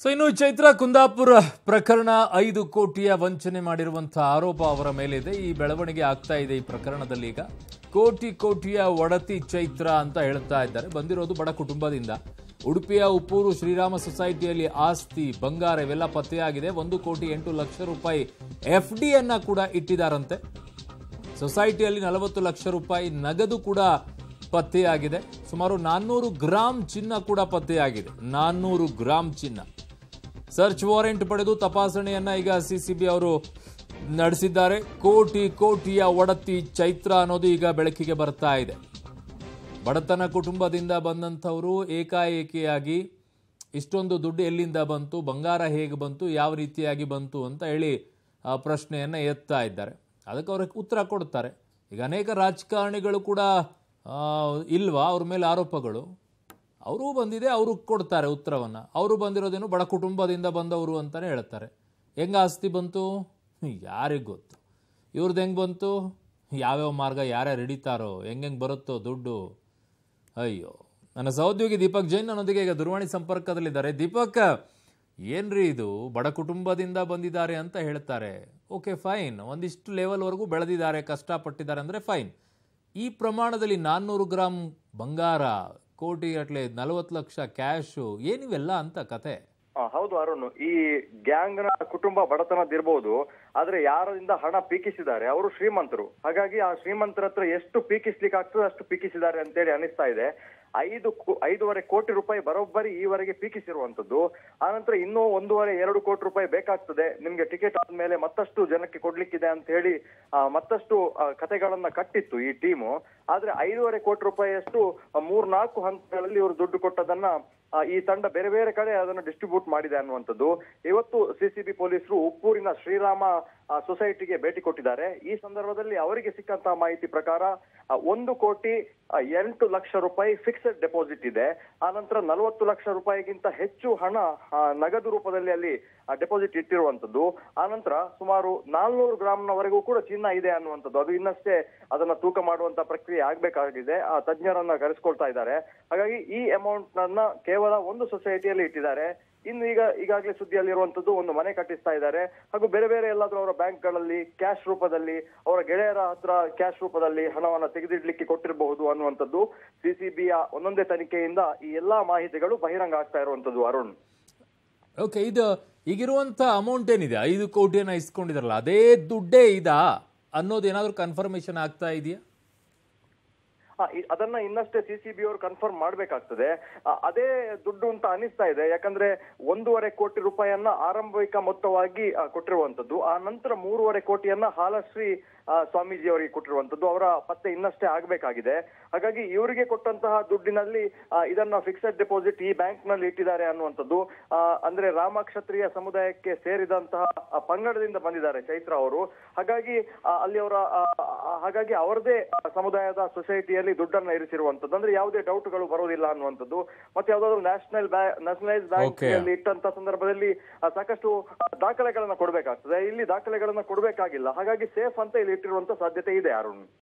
So ಇನ್ನು ಚೈತ್ರ ಕುಂದಾಪುರ ಪ್ರಕರಣ ಐದು ಕೋಟಿಯ ವಂಚನೆ ಮಾಡಿರುವಂತಹ ಆರೋಪ ಅವರ ಮೇಲಿದೆ ಈ ಬೆಳವಣಿಗೆ ಆಗ್ತಾ ಇದೆ ಈ ಪ್ರಕರಣದಲ್ಲಿ ಈಗ ಕೋಟಿ ಕೋಟಿಯ ಒಡತಿ ಚೈತ್ರ ಅಂತ ಹೇಳ್ತಾ ಇದ್ದಾರೆ ಬಂದಿರೋದು ಬಡ ಕುಟುಂಬದಿಂದ ಉಡುಪಿಯ ಉಪ್ಪೂರು ಶ್ರೀರಾಮ ಸೊಸೈಟಿಯಲ್ಲಿ ಆಸ್ತಿ ಬಂಗಾರ ಇವೆಲ್ಲ ಪತ್ತೆಯಾಗಿದೆ ಒಂದು ಕೋಟಿ ಎಂಟು ಲಕ್ಷ ರೂಪಾಯಿ ಎಫ್ ಡಿ ಅನ್ನ ಕೂಡ ಇಟ್ಟಿದ್ದಾರಂತೆ ಸೊಸೈಟಿಯಲ್ಲಿ ನಲವತ್ತು ಲಕ್ಷ ರೂಪಾಯಿ ನಗದು ಕೂಡ ಪತ್ತೆಯಾಗಿದೆ ಸುಮಾರು ನಾನ್ನೂರು ಗ್ರಾಂ ಚಿನ್ನ ಕೂಡ ಪತ್ತೆಯಾಗಿದೆ ನಾನ್ನೂರು ಗ್ರಾಂ ಚಿನ್ನ ಸರ್ಚ್ ವಾರೆಂಟ್ ಪಡೆದು ತಪಾಸಣೆಯನ್ನ ಈಗ ಸಿಸಿಬಿ ಅವರು ನಡೆಸಿದ್ದಾರೆ ಕೋಟಿ ಕೋಟಿಯ ಒಡತಿ ಚೈತ್ರ ಅನ್ನೋದು ಈಗ ಬೆಳಕಿಗೆ ಬರ್ತಾ ಇದೆ ಬಡತನ ಕುಟುಂಬದಿಂದ ಬಂದಂಥವರು ಏಕಾಏಕಿಯಾಗಿ ಇಷ್ಟೊಂದು ದುಡ್ಡು ಎಲ್ಲಿಂದ ಬಂತು ಬಂಗಾರ ಹೇಗೆ ಬಂತು ಯಾವ ರೀತಿಯಾಗಿ ಬಂತು ಅಂತ ಹೇಳಿ ಆ ಪ್ರಶ್ನೆಯನ್ನು ಎತ್ತಾ ಇದ್ದಾರೆ ಅದಕ್ಕೆ ಅವ್ರಿಗೆ ಉತ್ತರ ಕೊಡ್ತಾರೆ ಈಗ ಅನೇಕ ರಾಜಕಾರಣಿಗಳು ಕೂಡ ಆ, ಇಲ್ವಾ ಅವ್ರ ಮೇಲೆ ಆರೋಪಗಳು ಅವರೂ ಬಂದಿದೆ ಅವರು ಕೊಡ್ತಾರೆ ಉತ್ತರವನ್ನು ಅವರು ಬಂದಿರೋದೇನು ಬಡ ಕುಟುಂಬದಿಂದ ಬಂದವರು ಅಂತಲೇ ಹೇಳ್ತಾರೆ ಹೆಂಗೆ ಆಸ್ತಿ ಬಂತು ಯಾರಿಗೆ ಗೊತ್ತು ಇವ್ರದ್ದು ಹೆಂಗೆ ಬಂತು ಯಾವ್ಯಾವ ಮಾರ್ಗ ಯಾರ್ಯಾರು ಹಿಡಿತಾರೋ ಹೆಂಗೆ ಬರುತ್ತೋ ದುಡ್ಡು ಅಯ್ಯೋ ನನ್ನ ಸಹೋದ್ಯೋಗಿ ದೀಪಕ್ ಜೈನ್ ನನ್ನೊಂದಿಗೆ ಈಗ ದೂರವಾಣಿ ಸಂಪರ್ಕದಲ್ಲಿದ್ದಾರೆ ದೀಪಕ್ ಏನ್ರಿ ಇದು ಬಡ ಕುಟುಂಬದಿಂದ ಬಂದಿದ್ದಾರೆ ಅಂತ ಹೇಳ್ತಾರೆ ಓಕೆ ಫೈನ್ ಒಂದಿಷ್ಟು ಲೆವೆಲ್ವರೆಗೂ ಬೆಳೆದಿದ್ದಾರೆ ಕಷ್ಟಪಟ್ಟಿದ್ದಾರೆ ಅಂದರೆ ಫೈನ್ ಈ ಪ್ರಮಾಣದಲ್ಲಿ ನಾನ್ನೂರು ಗ್ರಾಮ್ ಬಂಗಾರ ಕೋಟಿ ಗಟ್ಟಲೆ ನಲವತ್ತು ಲಕ್ಷ ಕ್ಯಾಶು ಏನಿವೆಲ್ಲ ಅಂತ ಕತೆ ಆ, ಹೌದು ಅರುಣ್ ಈ ಗ್ಯಾಂಗ್ ನ ಕುಟುಂಬ ಬಡತನದಿರ್ಬೋದು ಆದ್ರೆ ಯಾರಿಂದ ಹಣ ಪೀಕಿಸಿದ್ದಾರೆ ಅವರು ಶ್ರೀಮಂತರು ಹಾಗಾಗಿ ಆ ಶ್ರೀಮಂತರ ಹತ್ರ ಎಷ್ಟು ಪೀಕಿಸ್ಲಿಕ್ಕೆ ಆಗ್ತದೆ ಅಷ್ಟು ಪೀಕಿಸಿದ್ದಾರೆ ಅಂತೇಳಿ ಅನಿಸ್ತಾ ಇದೆ ಐದು ಕೋ- ಐದೂವರೆ ಕೋಟಿ ರೂಪಾಯಿ ಬರೋಬ್ಬರಿ ಈವರೆಗೆ ಪೀಕಿಸಿರುವಂತದ್ದು ಆನಂತರ ಇನ್ನೂ ಒಂದೂವರೆ ಎರಡು ಕೋಟಿ ರೂಪಾಯಿ ಬೇಕಾಗ್ತದೆ ನಿಮ್ಗೆ ಟಿಕೆಟ್ ಆದ್ಮೇಲೆ ಮತ್ತಷ್ಟು ಜನಕ್ಕೆ ಕೊಡ್ಲಿಕ್ಕಿದೆ ಅಂತ ಹೇಳಿ ಆ, ಮತ್ತಷ್ಟು ಆ, ಕತೆಗಳನ್ನ ಕಟ್ಟಿತ್ತು ಈ ಟೀಮು ಆದ್ರೆ ಐದೂವರೆ ಕೋಟಿ ರೂಪಾಯಿಯಷ್ಟು ಮೂರ್ನಾಲ್ಕು ಹಂತಗಳಲ್ಲಿ ಇವರು ದುಡ್ಡು ಕೊಟ್ಟದನ್ನ ಆ, ಈ ತಂಡ ಬೇರೆ ಬೇರೆ ಕಡೆ ಅದನ್ನು ಡಿಸ್ಟ್ರಿಬ್ಯೂಟ್ ಮಾಡಿದೆ ಅನ್ನುವಂಥದ್ದು ಇವತ್ತು ಸಿಸಿಬಿ ಪೊಲೀಸರು ಉಪ್ಪೂರಿನ ಶ್ರೀರಾಮ ಆ, ಸೊಸೈಟಿಗೆ ಭೇಟಿ ಕೊಟ್ಟಿದ್ದಾರೆ ಈ ಸಂದರ್ಭದಲ್ಲಿ ಅವರಿಗೆ ಸಿಕ್ಕಂತಹ ಮಾಹಿತಿ ಪ್ರಕಾರ ಆ, ಒಂದು ಕೋಟಿ ಆ, ಎಂಟು ಲಕ್ಷ ರೂಪಾಯಿ ಫಿಕ್ಸ್ಡ್ ಡೆಪಾಸಿಟ್ ಇದೆ ಆನಂತರ ನಲವತ್ತು ಲಕ್ಷ ರೂಪಾಯಿಗಿಂತ ಹೆಚ್ಚು ಹಣ ಆ, ನಗದು ರೂಪದಲ್ಲಿ ಅಲ್ಲಿ ಡೆಪಾಸಿಟ್ ಇಟ್ಟಿರುವಂತದ್ದು ಆನಂತರ ಸುಮಾರು ನಾಲ್ನೂರು ಗ್ರಾಮ್ನವರೆಗೂ ಕೂಡ ಚಿನ್ನ ಇದೆ ಅನ್ನುವಂಥದ್ದು ಅದು ಇನ್ನಷ್ಟೇ ಅದನ್ನ ತೂಕ ಮಾಡುವಂತ ಪ್ರಕ್ರಿಯೆ ಆಗ್ಬೇಕಾಗಿದೆ ಆ ತಜ್ಞರನ್ನ ಕರೆಸ್ಕೊಳ್ತಾ ಇದ್ದಾರೆ ಹಾಗಾಗಿ ಈ ಅಮೌಂಟ್ ನನ್ನ ಕೇವಲ ಒಂದು ಸೊಸೈಟಿಯಲ್ಲಿ ಇಟ್ಟಿದ್ದಾರೆ ಇನ್ನು ಈಗ ಈಗಾಗಲೇ ಸುದ್ದಿಯಲ್ಲಿರುವಂತದ್ದು ಒಂದು ಮನೆ ಕಟ್ಟಿಸ್ತಾ ಇದ್ದಾರೆ ಹಾಗೂ ಬೇರೆ ಬೇರೆ ಎಲ್ಲಾದ್ರೂ ಅವರ ಬ್ಯಾಂಕ್ಗಳಲ್ಲಿ ಕ್ಯಾಶ್ ರೂಪದಲ್ಲಿ ಅವರ ಗೆಳೆಯರ ಹತ್ರ ಕ್ಯಾಶ್ ರೂಪದಲ್ಲಿ ಹಣವನ್ನ ತೆಗೆದಿಡ್ಲಿಕ್ಕೆ ಕೊಟ್ಟಿರಬಹುದು ಅನ್ನುವಂಥದ್ದು ಸಿಸಿಬಿಯ ಒಂದೊಂದೇ ತನಿಖೆಯಿಂದ ಈ ಎಲ್ಲಾ ಮಾಹಿತಿಗಳು ಬಹಿರಂಗ ಆಗ್ತಾ ಇರುವಂತದ್ದು ಅರುಣ್ ಓಕೆ ಇದು ಈಗಿರುವಂಥ ಅಮೌಂಟ್ ಏನಿದೆ ಐದು ಕೋಟಿಯನ್ನು ಇಸ್ಕೊಂಡಿದಾರಲ್ಲ ಅದೇ ದುಡ್ಡೇ ಇದಾ ಅನ್ನೋದು ಏನಾದರೂ ಕನ್ಫರ್ಮೇಷನ್ ಆಗ್ತಾ ಇದೆಯಾ ಆ, ಇ- ಅದನ್ನ ಇನ್ನಷ್ಟೇ ಸಿಸಿಬಿ ಅವರು ಕನ್ಫರ್ಮ್ ಮಾಡ್ಬೇಕಾಗ್ತದೆ ಆ, ಅದೇ ದುಡ್ಡು ಅಂತ ಅನಿಸ್ತಾ ಇದೆ ಯಾಕಂದ್ರೆ ಒಂದೂವರೆ ಕೋಟಿ ರೂಪಾಯಿಯನ್ನ ಆರಂಭಿಕ ಮೊತ್ತವಾಗಿ ಆ, ಕೊಟ್ಟಿರುವಂತದ್ದು ಆ ನಂತರ ಮೂರುವರೆ ಕೋಟಿಯನ್ನ ಹಾಲಶ್ರೀ ಆ, ಸ್ವಾಮೀಜಿ ಅವರಿಗೆ ಕೊಟ್ಟಿರುವಂತದ್ದು ಅವರ ಪತ್ತೆ ಇನ್ನಷ್ಟೇ ಆಗ್ಬೇಕಾಗಿದೆ ಹಾಗಾಗಿ ಇವರಿಗೆ ಕೊಟ್ಟಂತಹ ದುಡ್ಡಿನಲ್ಲಿ ಆ, ಇದನ್ನ ಫಿಕ್ಸೆಡ್ ಡೆಪಾಸಿಟ್ ಈ ಬ್ಯಾಂಕ್ ನಲ್ಲಿ ಇಟ್ಟಿದ್ದಾರೆ ಅನ್ನುವಂಥದ್ದು ಆ, ಅಂದ್ರೆ ರಾಮ ಕ್ಷತ್ರಿಯ ಸಮುದಾಯಕ್ಕೆ ಸೇರಿದಂತಹ ಆ, ಪಂಗಡದಿಂದ ಬಂದಿದ್ದಾರೆ ಚೈತ್ರ ಅವರು ಹಾಗಾಗಿ ಆ, ಅಲ್ಲಿ ಅವರ ಆ, ಆ, ಹಾಗಾಗಿ ಅವರದೇ ಸಮುದಾಯದ ಸೊಸೈಟಿಯಲ್ಲಿ ದುಡ್ಡನ್ನ ಇರಿಸಿರುವಂತದ್ದು ಅಂದ್ರೆ ಯಾವುದೇ ಡೌಟ್ಗಳು ಬರೋದಿಲ್ಲ ಅನ್ನುವಂಥದ್ದು ಮತ್ತೆ ಯಾವ್ದಾದ್ರು national bank nationalise bank Okay. ಅಲ್ಲಿ ಇಟ್ಟಂತ ಸಂದರ್ಭದಲ್ಲಿ ಆ, ಸಾಕಷ್ಟು ದಾಖಲೆಗಳನ್ನ ಕೊಡ್ಬೇಕಾಗ್ತದೆ ಇಲ್ಲಿ ದಾಖಲೆಗಳನ್ನ ಕೊಡ್ಬೇಕಾಗಿಲ್ಲ ಹಾಗಾಗಿ ಸೇಫ್ ಅಂತ ಇಲ್ಲಿ ಇಟ್ಟಿರುವಂತ ಸಾಧ್ಯತೆ ಇದೆ ಅರುಣ್